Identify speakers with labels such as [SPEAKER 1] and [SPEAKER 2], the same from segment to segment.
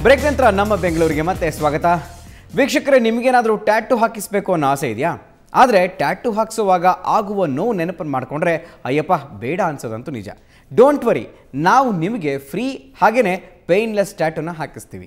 [SPEAKER 1] break ನಂತರ ನಮ್ಮ ಬೆಂಗಳೂರಿಗೆ ಮತ್ತೆ ಸ್ವಾಗತ ವೀಕ್ಷಕರೇ ನಿಮಗೇನಾದರೂ ಟ್ಯಾಟು ಹಾಕಿಸ್ಬೇಕು ಅನ್ನೋ ಆಸೆ ಇದೆಯಾ ಆದರೆ ಟ್ಯಾಟು ಹಾಕಿಸುವಾಗ ಆಗುವ ನೋವು ನೆನಪನ್ನು ಮಾಡಿಕೊಂಡ್ರೆ ಅಯ್ಯಪ್ಪ ಬೇಡ ಅನ್ಸೋದಂತೂ ನಿಜ ಡೋಂಟ್ ವರಿ ನಾವು ನಿಮಗೆ ಫ್ರೀ ಹಾಗೆಯೇ ಪೇಯ್ನ್ಲೆಸ್ ಟ್ಯಾಟುನ ಹಾಕಿಸ್ತೀವಿ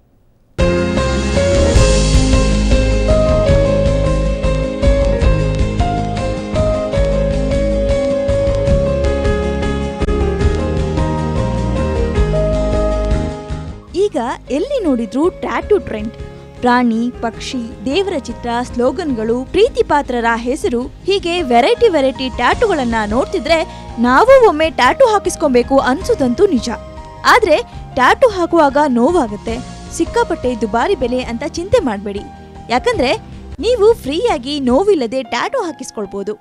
[SPEAKER 2] ಈಗ ಎಲ್ಲಿ ನೋಡಿದ್ರೂ ಟ್ಯಾಟೂ ಟ್ರೆಂಡ್ ಪ್ರಾಣಿ ಪಕ್ಷಿ ದೇವರ ಚಿತ್ರ ಸ್ಲೋಗನ್ಗಳು ಪ್ರೀತಿ ಪಾತ್ರರ ಹೆಸರು ಹೀಗೆ ವೆರೈಟಿ ವೆರೈಟಿ ಟ್ಯಾಟುಗಳನ್ನ ನೋಡ್ತಿದ್ರೆ ನಾವು ಒಮ್ಮೆ ಟ್ಯಾಟೂ ಹಾಕಿಸ್ಕೊಬೇಕು ಅನ್ಸೋದಂತೂ ನಿಜ ಆದ್ರೆ ಟ್ಯಾಟೂ ಹಾಕುವಾಗ ನೋವಾಗುತ್ತೆ ಸಿಕ್ಕಾಪಟ್ಟೆ ದುಬಾರಿ ಬೆಲೆ ಅಂತ ಚಿಂತೆ ಮಾಡಬೇಡಿ ಯಾಕಂದ್ರೆ ನೀವು ಫ್ರೀಯಾಗಿ ನೋವಿಲ್ಲದೆ ಟ್ಯಾಟೂ ಹಾಕಿಸ್ಕೊಳ್ಬೋದು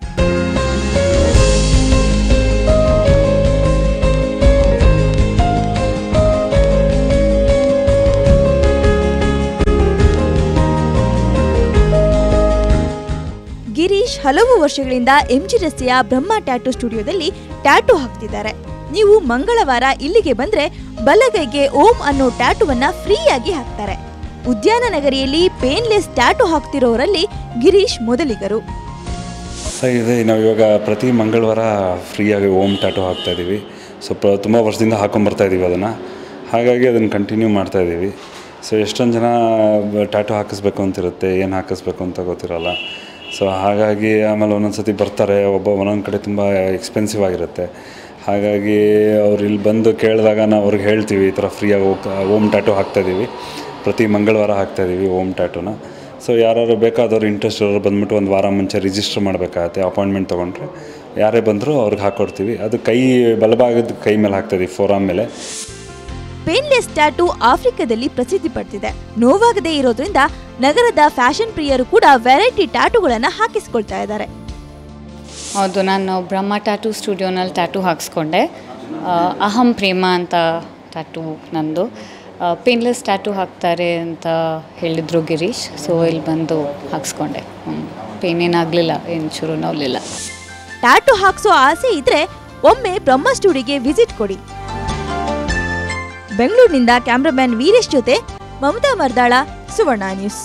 [SPEAKER 2] ಗಿರೀಶ್ ಹಲವು ವರ್ಷಗಳಿಂದ ಎಂಜಿ ರಸ್ತೆಯ ಬ್ರಹ್ಮ ಟ್ಯಾಟೂ ಸ್ಟುಡಿಯೋದಲ್ಲಿ ಟ್ಯಾಟೂ ಹಾಕ್ತಿದ್ದಾರೆ ನೀವು ಮಂಗಳವಾರ ಇಲ್ಲಿಗೆ ಬಂದ್ರೆ ಬಲಗೈಗೆ ಓಂ ಅನ್ನೋ ಟ್ಯಾಟೂವನ್ನ ಫ್ರೀಯಾಗಿ ಹಾಕ್ತಾರೆ ಉದ್ಯಾನ ನಗರಿಯಲ್ಲಿ ಪೇನ್ಲೆಸ್ ಟ್ಯಾಟೂ ಹಾಕ್ತಿರೋರಲ್ಲಿ ಗಿರೀಶ್ ಮೊದಲಿಗರು
[SPEAKER 3] ಸರ್ ಇದೆ ನಾವು ಇವಾಗ ಪ್ರತಿ ಮಂಗಳವಾರ ಫ್ರೀಯಾಗಿ ಓಮ್ ಟ್ಯಾಟು ಹಾಕ್ತಾ ಇದ್ದೀವಿ ಸೊ ಪ್ರ ತುಂಬ ವರ್ಷದಿಂದ ಹಾಕೊಂಬರ್ತಾ ಇದ್ದೀವಿ ಅದನ್ನು ಹಾಗಾಗಿ ಅದನ್ನು ಕಂಟಿನ್ಯೂ ಮಾಡ್ತಾ ಇದ್ದೀವಿ ಸೊ ಎಷ್ಟೊಂದು ಜನ ಟ್ಯಾಟು ಹಾಕಿಸ್ಬೇಕು ಅಂತಿರುತ್ತೆ ಏನು ಹಾಕಿಸ್ಬೇಕು ಅಂತ ಗೊತ್ತಿರಲ್ಲ ಸೊ ಹಾಗಾಗಿ ಆಮೇಲೆ ಒಂದೊಂದು ಸತಿ ಬರ್ತಾರೆ ಒಬ್ಬ ಒಂದೊಂದು ಕಡೆ ತುಂಬ ಎಕ್ಸ್ಪೆನ್ಸಿವ್ ಆಗಿರುತ್ತೆ ಹಾಗಾಗಿ ಅವ್ರು ಇಲ್ಲಿ ಬಂದು ಕೇಳಿದಾಗ ನಾವು ಅವ್ರಿಗೆ ಹೇಳ್ತೀವಿ ಈ ಥರ ಫ್ರೀಯಾಗಿ ಓಮ್ ಟ್ಯಾಟು ಹಾಕ್ತಾಯಿದ್ದೀವಿ ಪ್ರತಿ ಮಂಗಳವಾರ ಹಾಕ್ತಾಯಿದ್ದೀವಿ ಓಮ್ ಟ್ಯಾಟುನ ಸೊ ಯಾರು ಬೇಕಾದವ್ರು ಇಂಟ್ರೆಸ್ಟ್ ಇರೋರು ಬಂದ್ಬಿಟ್ಟು ಒಂದು ವಾರ ಮುಂಚೆ ರಿಜಿಸ್ಟರ್ ಮಾಡಬೇಕಾಗತ್ತೆ ಅಪಾಯಿಂಟ್ಮೆಂಟ್ ತೊಗೊಂಡ್ರೆ ಯಾರೇ ಬಂದರೂ ಅವ್ರಿಗೆ ಹಾಕ್ಕೊಡ್ತೀವಿ ಅದು ಕೈ ಬಲಭಾಗದ ಕೈ ಮೇಲೆ ಹಾಕ್ತಾಯಿದ್ದೀವಿ ಫೋರಾಮ್ ಮೇಲೆ
[SPEAKER 2] ಪೇನ್ಲೆಸ್ ಟ್ಯಾಟೂ ಆಫ್ರಿಕಾದಲ್ಲಿ ಪ್ರಸಿದ್ಧಿ ಪಡೆದಿದೆ ನೋವಾಗದೇ ಇರೋದ್ರಿಂದ ನಗರದ ಫ್ಯಾಷನ್ ಪ್ರಿಯರು ಕೂಡ ವೆರೈಟಿ ಟ್ಯಾಟೂಗಳನ್ನ ಹಾಕಿಸ್ಕೊಳ್ತಾ ಇದ್ದಾರೆ
[SPEAKER 4] ಹೌದು ನಾನು ಬ್ರಹ್ಮ ಟ್ಯಾಟೂ ಸ್ಟುಡಿಯೋನಲ್ಲಿ ಟ್ಯಾಟೂ ಹಾಕ್ಸ್ಕೊಂಡೆ ಆ, ಅಹಂ ಪ್ರೇಮ ಅಂತ ಟ್ಯಾಟೂ ನಂದು ಪೇನ್ಲೆಸ್ ಟ್ಯಾಟೂ ಹಾಕ್ತಾರೆ ಅಂತ ಹೇಳಿದರು ಗಿರೀಶ್ ಸೊ ಇಲ್ಲಿ ಬಂದು ಹಾಕ್ಸ್ಕೊಂಡೆ ಪೇನ್ ಏನಾಗಲಿಲ್ಲ ಏನು ಚೂರು ನೋವಲಿಲ್ಲ
[SPEAKER 2] ಟ್ಯಾಟೂ ಹಾಕ್ಸೋ ಆಸೆ ಇದ್ರೆ ಒಮ್ಮೆ ಬ್ರಹ್ಮ ಸ್ಟುಡಿಯೋಗೆ ವಿಸಿಟ್ ಕೊಡಿ ಬೆಂಗಳೂರಿನಿಂದ ಕ್ಯಾಮ್ರಾಮ್ಯಾನ್ ವೀರೇಶ್ ಜೊತೆ ಮಮತಾ ಮರ್ದಾಳ ಸುವರ್ಣ ನ್ಯೂಸ್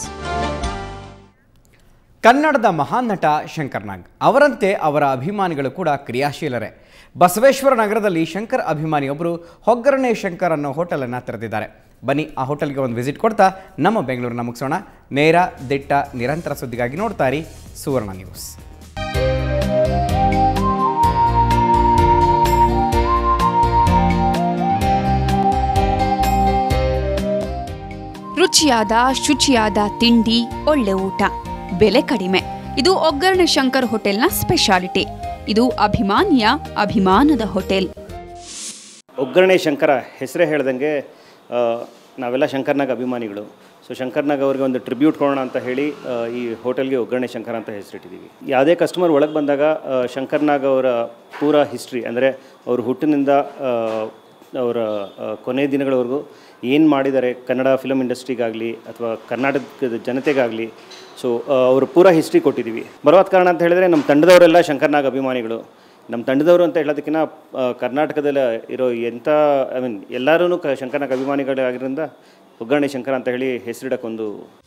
[SPEAKER 1] ಕನ್ನಡದ ಮಹಾನ್ ನಟ ಶಂಕರ್ ನಾಗ್ ಅವರಂತೆ ಅವರ ಅಭಿಮಾನಿಗಳು ಕೂಡ ಕ್ರಿಯಾಶೀಲರೇ ಬಸವೇಶ್ವರ ನಗರದಲ್ಲಿ ಶಂಕರ್ ಅಭಿಮಾನಿಯೊಬ್ಬರು ಹೊಗ್ಗರಣೆ ಶಂಕರ್ ಅನ್ನೋ ಹೋಟೆಲನ್ನು ತೆರೆದಿದ್ದಾರೆ ಬನ್ನಿ ಆ ಹೋಟೆಲ್ಗೆ ಒಂದು ವಿಸಿಟ್ ಕೊಡ್ತಾ ನಮ್ಮ ಬೆಂಗಳೂರನ್ನ ಮುಗಿಸೋಣ ನೇರ ದಿಟ್ಟ ನಿರಂತರ ಸುದ್ದಿಗಾಗಿ ನೋಡ್ತಾ ಇರಿ ಸುವರ್ಣ ನ್ಯೂಸ್
[SPEAKER 5] ರುಚಿಯಾದ ಶುಚಿಯಾದ ತಿಂಡಿ ಒಳ್ಳೆ ಊಟ ಬೆಲೆ ಕಡಿಮೆ ಇದು ಒಗ್ಗರಣೆ ಶಂಕರ್ ಹೋಟೆಲ್ನ ಸ್ಪೆಷಾಲಿಟಿ ಇದು ಅಭಿಮಾನಿಯ ಅಭಿಮಾನದ ಹೋಟೆಲ್
[SPEAKER 6] ಒಗ್ಗರಣೆ ಶಂಕರ ಹೆಸರೇ ಹೇಳ್ದಂಗೆ ಆ, ನಾವೆಲ್ಲ ಶಂಕರ್ನಾಗ್ ಅಭಿಮಾನಿಗಳು ಸೊ ಶಂಕರ್ನಾಗ್ ಅವ್ರಿಗೆ ಒಂದು ಟ್ರಿಬ್ಯೂಟ್ ಕೊಡೋಣ ಅಂತ ಹೇಳಿ ಆ, ಈ ಹೋಟೆಲ್ಗೆ ಒಗ್ಗರಣೆ ಶಂಕರ ಅಂತ ಹೆಸರಿಟ್ಟಿದ್ದೀವಿ ಯಾವುದೇ ಕಸ್ಟಮರ್ ಒಳಗೆ ಬಂದಾಗ ಆ, ಶಂಕರ್ನಾಗ್ ಅವರ ಪೂರ ಹಿಸ್ಟ್ರಿ ಅಂದರೆ ಅವ್ರ ಹುಟ್ಟಿನಿಂದ ಆ, ಅವರ ಆ, ಕೊನೆ ದಿನಗಳವರೆಗೂ ಏನು ಮಾಡಿದ್ದಾರೆ ಕನ್ನಡ ಫಿಲಮ್ ಇಂಡಸ್ಟ್ರಿಗಾಗಲಿ ಅಥವಾ ಕರ್ನಾಟಕದ ಜನತೆಗಾಗಲಿ ಸೊ ಅವರು ಪೂರ ಹಿಸ್ಟ್ರಿ ಕೊಟ್ಟಿದ್ದೀವಿ ಬರುವಾದ ಕಾರಣ ಅಂತ ಹೇಳಿದರೆ ನಮ್ಮ ತಂಡದವರೆಲ್ಲ ಶಂಕರ್ನಾಗ್ ಅಭಿಮಾನಿಗಳು ನಮ್ಮ ತಂಡದವರು ಅಂತ ಹೇಳೋದಕ್ಕಿಂತ ಆ, ಕರ್ನಾಟಕದಲ್ಲಿ ಇರೋ ಎಂಥ ಐ ಮೀನ್ ಎಲ್ಲರೂ ಕ ಶಂಕರ್ನಾಗ್ ಅಭಿಮಾನಿಗಳಾಗಿರೋದ್ರಿಂದ ಒಗ್ಗರಣೆ ಶಂಕರ ಅಂತ ಹೇಳಿ ಹೆಸರಿಡಕ್ಕೊಂದು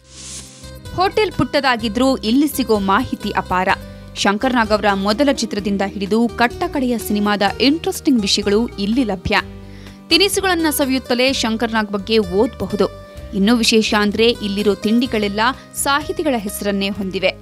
[SPEAKER 5] ಹೋಟೆಲ್ ಪುಟ್ಟದಾಗಿದ್ರೂ ಇಲ್ಲಿ ಸಿಗೋ ಮಾಹಿತಿ ಅಪಾರ ಶಂಕರ್ನಾಗ್ ಅವರ ಮೊದಲ ಚಿತ್ರದಿಂದ ಹಿಡಿದು ಕಟ್ಟಕಡೆಯ ಸಿನಿಮಾದ ಇಂಟ್ರೆಸ್ಟಿಂಗ್ ವಿಷಯಗಳು ಇಲ್ಲಿ ಲಭ್ಯ ತಿನಿಸುಗಳನ್ನ ಸವಿಯುತ್ತಲೇ ಶಂಕರ್ನಾಗ್ ಬಗ್ಗೆ ಓದಬಹುದು ಇನ್ನೂ ವಿಶೇಷ ಅಂದ್ರೆ ಇಲ್ಲಿರೋ ತಿಂಡಿಗಳೆಲ್ಲ ಸಾಹಿತಿಗಳ ಹೆಸರನ್ನೇ ಹೊಂದಿವೆ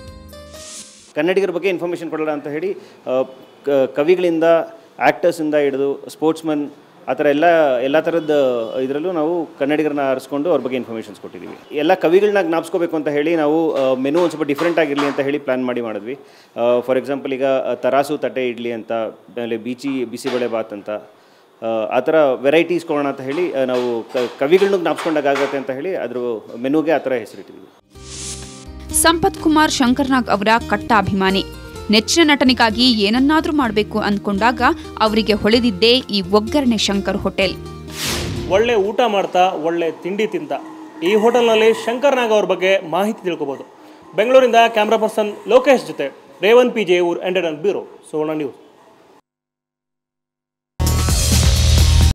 [SPEAKER 6] ಕನ್ನಡಿಗರ ಬಗ್ಗೆ ಇನ್ಫಾರ್ಮೇಷನ್ ಕೊಡೋಣ ಅಂತ ಹೇಳಿ ಆ, ಕ- ಕವಿಗಳಿಂದ ಆ್ಯಕ್ಟರ್ಸಿಂದ ಹಿಡಿದು ಸ್ಪೋರ್ಟ್ಸ್ಮನ್ ಆ ಥರ ಎಲ್ಲ ಎಲ್ಲ ಥರದ ಇದರಲ್ಲೂ ನಾವು ಕನ್ನಡಿಗರನ್ನ ಆರಿಸ್ಕೊಂಡು ಅವ್ರ ಬಗ್ಗೆ ಇನ್ಫಾರ್ಮೇಷನ್ಸ್ ಕೊಟ್ಟಿದ್ದೀವಿ ಎಲ್ಲ ಕವಿಗಳನ್ನ ಜ್ಞಾಪಿಸ್ಕೋಬೇಕು ಅಂತ ಹೇಳಿ ನಾವು ಮೆನು ಒಂದು ಸ್ವಲ್ಪ ಡಿಫ್ರೆಂಟ್ ಆಗಿರಲಿ ಅಂತ ಹೇಳಿ ಪ್ಲ್ಯಾನ್ ಮಾಡಿ ಮಾಡಿದ್ವಿ ಫಾರ್ ಎಕ್ಸಾಂಪಲ್ ಈಗ ಆ, ತರಾಸು ತಟ್ಟೆ ಇಡ್ಲಿ ಅಂತ ಆಮೇಲೆ ಬೀಚಿ ಬಿಸಿಬೇಳೆ ಬಾತ್ ಅಂತ ಆ, ಆ ಥರ ವೆರೈಟೀಸ್ ಕೊಡೋಣ ಅಂತ ಹೇಳಿ ಆ, ನಾವು ಕ- ಕವಿಗಳನ್ನೂ ಜ್ಞಾಪಿಸ್ಕೊಂಡಾಗತ್ತೆ ಅಂತ ಹೇಳಿ ಅದ್ರ ಮೆನುಗೆ ಆ ಥರ ಹೆಸರಿಟ್ಟಿದ್ದೀವಿ
[SPEAKER 5] ಸಂಪತ್ ಕುಮಾರ್ ಶಂಕರ್ನಾಗ್ ಅವರ ಕಟ್ಟ ಅಭಿಮಾನಿ ನೆಚ್ಚಿನ ನಟನಿಗಾಗಿ ಏನನ್ನಾದ್ರೂ ಮಾಡಬೇಕು ಅಂದ್ಕೊಂಡಾಗ ಅವರಿಗೆ ಹೊಳೆದಿದ್ದೇ ಈ ಒಗ್ಗರಣೆ ಶಂಕರ್ ಹೋಟೆಲ್
[SPEAKER 7] ಒಳ್ಳೆ ಊಟ ಮಾಡ್ತಾ ಒಳ್ಳೆ ತಿಂಡಿ ತಿಂತ ಈ ಹೋಟೆಲ್ನಲ್ಲಿ ಶಂಕರ್ ನಾಗ್ ಅವ್ರ ಬಗ್ಗೆ ಮಾಹಿತಿ ತಿಳ್ಕೊಬೋದು ಬೆಂಗಳೂರಿಂದ ಕ್ಯಾಮ್ರಾ ಪರ್ಸನ್ ಲೋಕೇಶ್ ಜೊತೆ ರೇವನ್ ಪಿ ಜೆ ಊರ್ ಎಂಟರ್ಟೈನ್ ಬ್ಯೂರೋ ಸುವರ್ಣ ನ್ಯೂಸ್